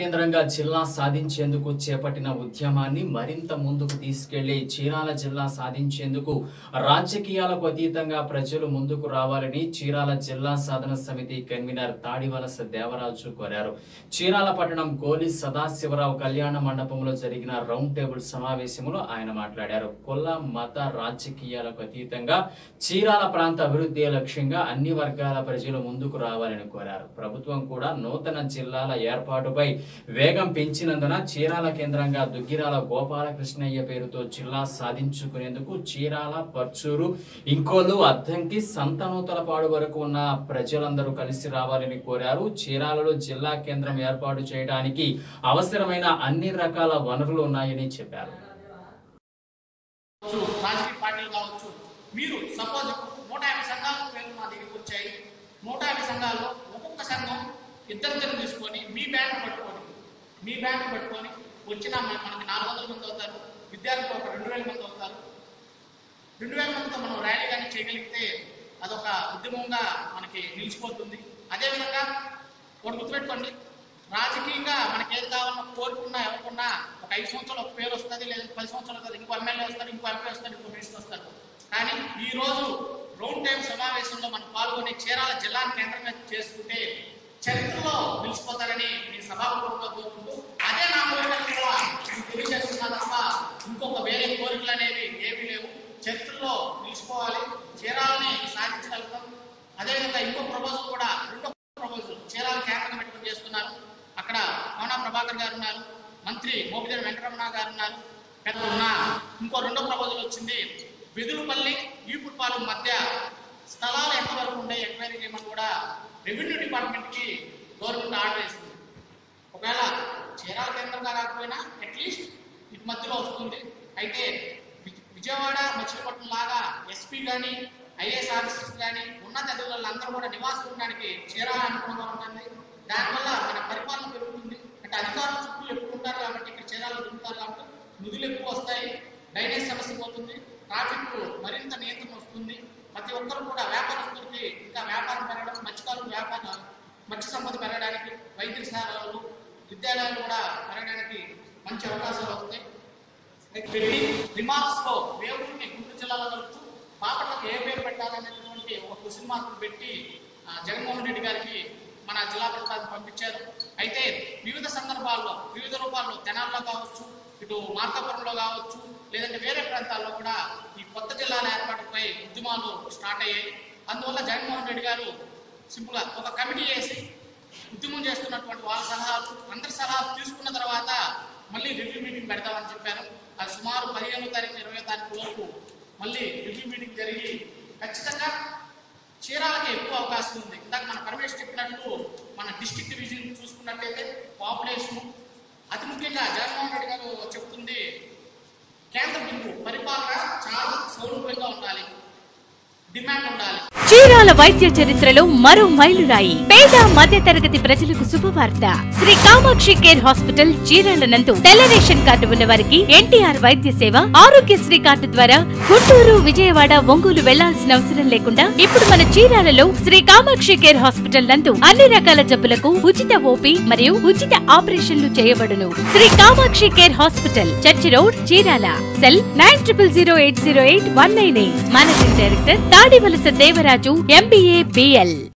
కేంద్రంగా జిల్లా సాధించేందుకు చేపట్టిన ఉద్యమాన్ని మరింత ముందుకు తీసుకెళ్లి చీరాల జిల్లా సాధించేందుకు రాజకీయాలకు అతీతంగా ప్రజలు ముందుకు రావాలని చీరాల జిల్లా సాధన సమితి కన్వీనర్ తాడివలస దేవరాజు కోరారు చీరాల పట్టణం గోలి సదాశివరావు కళ్యాణ మండపంలో జరిగిన రౌండ్ టేబుల్ సమావేశంలో ఆయన మాట్లాడారు కుల మత రాజకీయాలకు అతీతంగా చీరాల ప్రాంత అభివృద్ధి లక్ష్యంగా అన్ని వర్గాల ప్రజలు ముందుకు రావాలని కోరారు ప్రభుత్వం కూడా నూతన జిల్లాల ఏర్పాటుపై వేగం పెంచినందున చీరాల కేంద్రంగా దుగ్గిరాల గోపాలకృష్ణయ్య పేరుతో జిల్లా సాధించుకునేందుకు చీరాల పర్చూరు ఇంకోలు అద్దంకి సంతనూతలపాడు వరకు ఉన్న ప్రజలందరూ కలిసి రావాలని కోరారు చీరాలలో జిల్లా కేంద్రం ఏర్పాటు చేయడానికి అవసరమైన అన్ని రకాల వనరులు ఉన్నాయని చెప్పారు కావచ్చు, రాజకీయ పార్టీలు కావచ్చు మీరు సపోజ్ నూట యాభై సంఘాలు పేర్లు మా దగ్గరికి వచ్చాయి నూట యాభై సంఘాల్లో ఒక్కొక్క సంఘం ఇద్దరిద్దరు తీసుకొని మీ బ్యాంక్ పట్టుకొని మీ బ్యాంక్ పట్టుకొని వచ్చిన మన- మనకి నాలుగు వందల మంది అవుతారు విద్యార్థులు ఒక రెండు వేల మంది అవుతారు రెండు వేల మందితో మనం ర్యాలీ కానీ చేయగలిగితే అదొక ఉద్యమంగా మనకి నిలిచిపోతుంది అదేవిధంగా ఒకటి గుర్తుపెట్టుకోండి రాజకీయంగా మనకి ఏది కావాలన్నా కోరుకున్నా ఎవరుకున్నా ఒక ఐదు సంవత్సరాలు ఒక పేరు వస్తుంది లేదా పది సంవత్సరాలు వస్తుంది ఇంకో ఎమ్మెల్యే వస్తాడు ఇంకో ఎంపీ వస్తాడు ఇంకో మినిస్టర్ వస్తాడు కానీ ఈ రోజు రౌండ్ టైం సమావేశంలో మనం పాల్గొని చీరాల జిల్లాను కేంద్రంగా చేసుకుంటే చరిత్రలో నిలిచిపోతారని మీ సభాపూర్వకంగా కోరుకుంటూ అదే నా కోరికలు కూడా మీకు తెలియజేస్తున్నా తప్ప ఇంకొక వేరే కోరికలు అనేవి ఏమీ లేవు చరిత్రలో నిలిచిపోవాలి చీరాలని సాధించగలుగుతాం అదేవిధంగా ఇంకో ప్రపోజల్ కూడా రెండో ప్రపోజల్ చీరాల కేంద్రంగా పెట్టుకుని చేస్తున్నారు అక్కడ కోనా ప్రభాకర్ గారు ఉన్నారు మంత్రి మోపిదేవి వెంకటరమణ గారు ఉన్నారు పెద్ద ఉన్న ఇంకో రెండో ప్రపోజల్ వచ్చింది వెదులుపల్లి ఈపుడుపాలెం మధ్య స్థలాలు ఎంతవరకు ఉండే ఎంక్వైరీ చేయమని కూడా రెవెన్యూ డిపార్ట్మెంట్ కి గవర్నమెంట్ ఆర్డర్ వేసింది ఒకవేళ చీరాల కేంద్రంగా కాకపోయినా అట్లీస్ట్ ఇటు మధ్యలో వస్తుంది అయితే విజ- విజయవాడ మచిలీపట్నం లాగా ఎస్పీ కానీ ఐఏఎస్ ఆఫీసర్స్ కానీ ఉన్నత అధికారులు అందరూ కూడా నివాసం ఉండడానికి చీరాల అనుకూలంగా ఉంటుంది దానివల్ల మన పరిపాలన పెరుగుతుంది అంటే అధికారులు చుట్టూ ఎక్కువ ఉంటారు కాబట్టి ఇక్కడ చీరాలు తిరుగుతారు కాబట్టి నిధులు ఎక్కువ వస్తాయి డ్రైనేజ్ సమస్య పోతుంది ట్రాఫిక్ మరింత నియంత్రణ వస్తుంది ప్రతి ఒక్కరు కూడా వ్యాపారస్తులకి ఇంకా వ్యాపారం పెరగడం మత్స్యకారులు వ్యాపారం మత్స్య సంపద పెరగడానికి వైద్యశాలలు విద్యాలయాలు కూడా పెరగడానికి మంచి అవకాశాలు వస్తాయి పెట్టి రిమార్క్స్ లో వేవూరిని గుంటూరు జిల్లాలో కలుపుతూ బాపట్లకు ఏ పేరు పెట్టాలనేటువంటి ఒక క్వశ్చన్ మార్క్ పెట్టి ఆ, జగన్మోహన్ రెడ్డి గారికి మన జిల్లా ప్రతిపాదన పంపించారు అయితే వివిధ సందర్భాల్లో వివిధ రూపాల్లో తెనాల్లో కావచ్చు ఇటు మార్కాపురంలో కావచ్చు లేదంటే వేరే ప్రాంతాల్లో కూడా ఈ కొత్త జిల్లాల ఏర్పాటుపై ఉద్యమాలు స్టార్ట్ అయ్యాయి అందువల్ల జగన్మోహన్ రెడ్డి గారు సింపుల్ గా ఒక కమిటీ వేసి ఉద్యమం చేస్తున్నటువంటి వాళ్ళ సలహాలు అందరి సలహాలు తీసుకున్న తర్వాత మళ్ళీ రివ్యూ మీటింగ్ పెడతామని చెప్పారు అది సుమారు పదిహేనో తారీఖు ఇరవై తారీఖు వరకు మళ్ళీ రివ్యూ మీటింగ్ జరిగి ఖచ్చితంగా చీరాలకి ఎక్కువ అవకాశం ఉంది ఇందాక మన పరమేష్ చెప్పినట్టు మన డిస్ట్రిక్ట్ డివిజన్ చూసుకున్నట్లయితే పాపులేషన్ అతి ముఖ్యంగా జగన్మోహన్ రెడ్డి గారు చెప్తుంది కేంద్ర బిందువు పరిపాలన చాలా సౌలభ్యంగా ఉండాలి డిమాండ్ ఉండాలి చీరాల వైద్య చరిత్రలో మరో మైలురాయి పేద మధ్య తరగతి ప్రజలకు శుభవార్త శ్రీ కామాక్షి కేర్ హాస్పిటల్ చీరాల నందు తెల్ల రేషన్ కార్డు ఉన్న వారికి ఎన్టీఆర్ వైద్య సేవ ఆరోగ్యశ్రీ కార్డు ద్వారా గుంటూరు విజయవాడ ఒంగోలు వెళ్లాల్సిన అవసరం లేకుండా ఇప్పుడు మన చీరాలలో శ్రీ కామాక్షి కేర్ హాస్పిటల్ నందు అన్ని రకాల జబ్బులకు ఉచిత ఓపీ మరియు ఉచిత ఆపరేషన్లు చేయబడును Shri Kamakshi care hospital church road Chirala cell nine triple zero eight zero eight one nine eight managing director Tadivalasa Devaraju MBA BL